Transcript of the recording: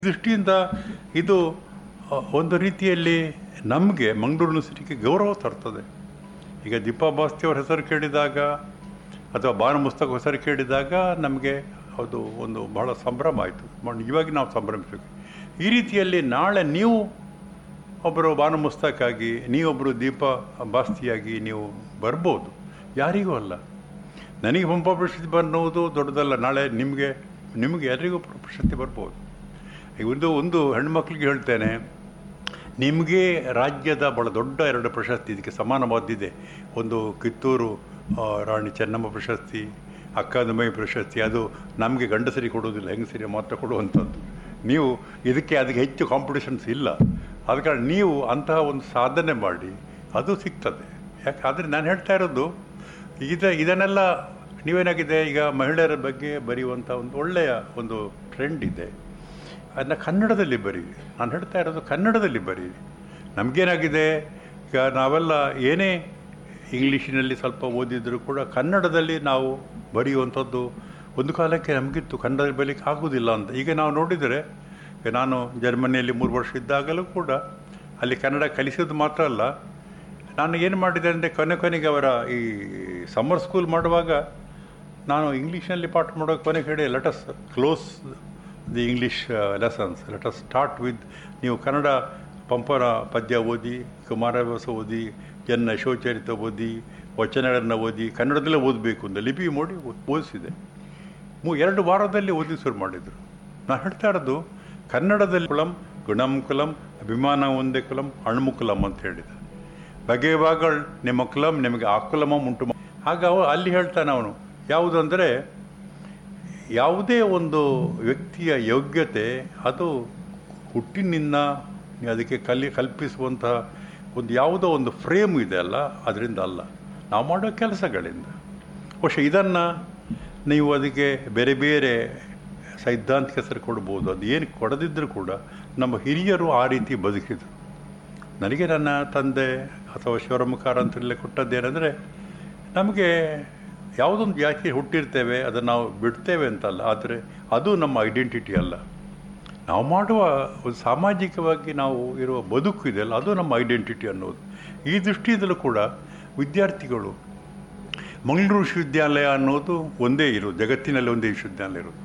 ದೃಷ್ಟಿಯಿಂದ ಇದು ಅ, ಒಂದು ರೀತಿಯಲ್ಲಿ ನಮಗೆ ಮಂಗಳೂರು ಯೂನಿವರ್ಸಿಟಿಗೆ ಗೌರವ ತರ್ತದೆ ಈಗ ದೀಪಾ ಬಾಸ್ತಿ ಅವರ ಹೆಸರು ಕೇಳಿದಾಗ ಅಥವಾ ಬಾನು ಮುಸ್ತಕ ಹೆಸರು ಕೇಳಿದಾಗ ನಮಗೆ ಅದು ಒಂದು ಬಹಳ ಸಂಭ್ರಮ ಆಯಿತು ಇವಾಗ ನಾವು ಸಂಭ್ರಮಿಸಬೇಕು ಈ ರೀತಿಯಲ್ಲಿ ನಾಳೆ ನೀವು ಒಬ್ಬರು ಬಾನು ಮುಸ್ತಕಾಗಿ ನೀವೊಬ್ಬರು ದೀಪ ಬಾಸ್ತಿಯಾಗಿ ನೀವು ಬರ್ಬೋದು ಯಾರಿಗೂ ಅಲ್ಲ ನನಗೆ ಪಂಪ ಪ್ರಶಸ್ತಿ ಬನ್ನುವುದು ದೊಡ್ಡದಲ್ಲ ನಾಳೆ ನಿಮಗೆ ನಿಮಗೆ ಎಲ್ಲರಿಗೂ ಪ್ರಶಸ್ತಿ ಬರ್ಬೋದು ಈಗ ಒಂದು ಒಂದು ಹೆಣ್ಮಕ್ಳಿಗೆ ಹೇಳ್ತೇನೆ ನಿಮಗೆ ರಾಜ್ಯದ ಭಾಳ ದೊಡ್ಡ ಎರಡು ಪ್ರಶಸ್ತಿ ಇದಕ್ಕೆ ಸಮಾನವಾದಿದೆ ಒಂದು ಕಿತ್ತೂರು ಆ, ರಾಣಿ ಚೆನ್ನಮ್ಮ ಪ್ರಶಸ್ತಿ ಅಕ್ಕಾದಮೈ ಪ್ರಶಸ್ತಿ ಅದು ನಮಗೆ ಗಂಡಸರಿಗೆ ಕೊಡೋದಿಲ್ಲ ಹೆಂಗಸರಿಗೆ ಮಾತ್ರ ಕೊಡುವಂಥದ್ದು ನೀವು ಇದಕ್ಕೆ ಅದಕ್ಕೆ ಹೆಚ್ಚು ಕಾಂಪಿಟೇಷನ್ಸ್ ಇಲ್ಲ ಆದ ಕಾರಣ ನೀವು ಅಂತಹ ಒಂದು ಸಾಧನೆ ಮಾಡಿ ಅದು ಸಿಗ್ತದೆ ಯಾಕೆ ಆದರೆ ನಾನು ಹೇಳ್ತಾ ಇರೋದು ಇದ ಇದನ್ನೆಲ್ಲ ನೀವೇನಾಗಿದೆ ಈಗ ಮಹಿಳೆಯರ ಬಗ್ಗೆ ಬರೆಯುವಂಥ ಒಂದು ಒಳ್ಳೆಯ ಒಂದು ಟ್ರೆಂಡ್ ಇದೆ ಅದನ್ನ ಕನ್ನಡದಲ್ಲಿ ಬರೀರಿ ನಾನು ಹೇಳ್ತಾ ಇರೋದು ಕನ್ನಡದಲ್ಲಿ ಬರೀರಿ ನಮಗೇನಾಗಿದೆ ಈಗ ನಾವೆಲ್ಲ ಏನೇ ಇಂಗ್ಲೀಷಿನಲ್ಲಿ ಸ್ವಲ್ಪ ಓದಿದರೂ ಕೂಡ ಕನ್ನಡದಲ್ಲಿ ನಾವು ಬರೆಯುವಂಥದ್ದು ಒಂದು ಕಾಲಕ್ಕೆ ನಮಗಿತ್ತು ಕನ್ನಡದಲ್ಲಿ ಬರೀಲಿಕ್ಕೆ ಆಗೋದಿಲ್ಲ ಅಂತ ಈಗ ನಾವು ನೋಡಿದರೆ ಈಗ ನಾನು ಜರ್ಮನಿಯಲ್ಲಿ ಮೂರು ವರ್ಷ ಇದ್ದಾಗಲೂ ಕೂಡ ಅಲ್ಲಿ ಕನ್ನಡ ಕಲಿಸೋದು ಮಾತ್ರ ಅಲ್ಲ ನಾನು ಏನು ಮಾಡಿದೆ ಅಂದರೆ ಕೊನೆ ಕೊನೆಗೆ ಅವರ ಈ ಸಮ್ಮರ್ ಸ್ಕೂಲ್ ಮಾಡುವಾಗ ನಾನು ಇಂಗ್ಲೀಷ್ನಲ್ಲಿ ಪಾಠ ಮಾಡೋ ಕೊನೆಗೆ ಹೇಳಿ let's close the English lessons let's start with ನೀವು ಕನ್ನಡ ಪಂಪನ ಪದ್ಯ ಓದಿ ಕುಮಾರವ್ಯಾಸ ಓದಿ ಎನ್ನ ಶಿವಚರಿತ ಓದಿ ವಚನಗಳನ್ನು ಓದಿ ಕನ್ನಡದಲ್ಲೇ ಓದಬೇಕು ಅಂತ ಲಿಪಿ ಮಾಡಿ ಓದಿಸಿದೆ ಮೂ ಎರಡು ವಾರದಲ್ಲಿ ಓದಿ ಶುರು ಮಾಡಿದರು ನಾನು ಹೇಳ್ತಾ ಇರೋದು ಕನ್ನಡದಲ್ಲಿ ಕುಲಂ ಗುಣಂ ಕುಲಂ ಅಭಿಮಾನ ಒಂದೇ ಕುಲಂ ಅಣ್ಮು ಕುಲಂ ಅಂತ ಹೇಳಿದ ಬಗೆವಾಗಳು ನಿಮ್ಮ ಕುಲಂ ನಿಮಗೆ ಆ ಕುಲಮ ಉಂಟು ಮಾ- ಆಗ ಅವ ಅಲ್ಲಿ ಹೇಳ್ತಾನೆ ಅವನು ಯಾವುದು ಅಂದರೆ ಯಾವುದೇ ಒಂದು ವ್ಯಕ್ತಿಯ ಯೋಗ್ಯತೆ ಅದು ಹುಟ್ಟಿನಿಂದ ಅದಕ್ಕೆ ಕಲಿ ಕಲ್ಪಿಸುವಂತಹ ಒಂದು ಯಾವುದೋ ಒಂದು ಫ್ರೇಮ್ ಇದೆ ಅಲ್ಲ ಅದರಿಂದ ಅಲ್ಲ ನಾವು ಮಾಡೋ ಕೆಲಸಗಳಿಂದ ಬಹುಶಃ ಇದನ್ನು ನೀವು ಅದಕ್ಕೆ ಬೇರೆ ಬೇರೆ ಸೈದ್ಧಾಂತಿಕ ಹೆಸರು ಕೊಡ್ಬೋದು ಅದು ಏನು ಕೊಡದಿದ್ದರೂ ಕೂಡ ನಮ್ಮ ಹಿರಿಯರು ಆ ರೀತಿ ಬದುಕಿದರು ನನಗೆ ನನ್ನ ತಂದೆ ಅಥವಾ ಶಿವರಮಕಾರ ಅಂತಲೇ ಕೊಟ್ಟದ್ದೇನೆಂದರೆ ನಮಗೆ ಯಾವುದೊಂದು ಜಾತಿ ಹುಟ್ಟಿರ್ತೇವೆ ಅದನ್ನು ನಾವು ಬಿಡ್ತೇವೆ ಅಂತಲ್ಲ ಆದರೆ ಅದು ನಮ್ಮ ಐಡೆಂಟಿಟಿ ಅಲ್ಲ ನಾವು ಮಾಡುವ ಒಂದು ಸಾಮಾಜಿಕವಾಗಿ ನಾವು ಇರುವ ಬದುಕು ಇದೆಯಲ್ಲ ಅದು ನಮ್ಮ ಐಡೆಂಟಿಟಿ ಅನ್ನೋದು ಈ ದೃಷ್ಟಿಯಿಂದಲೂ ಕೂಡ ವಿದ್ಯಾರ್ಥಿಗಳು ಮಂಗಳೂರು ವಿಶ್ವವಿದ್ಯಾಲಯ ಅನ್ನೋದು ಒಂದೇ ಇರೋದು ಜಗತ್ತಿನಲ್ಲಿ ಒಂದೇ ವಿಶ್ವವಿದ್ಯಾಲಯ ಇರೋದು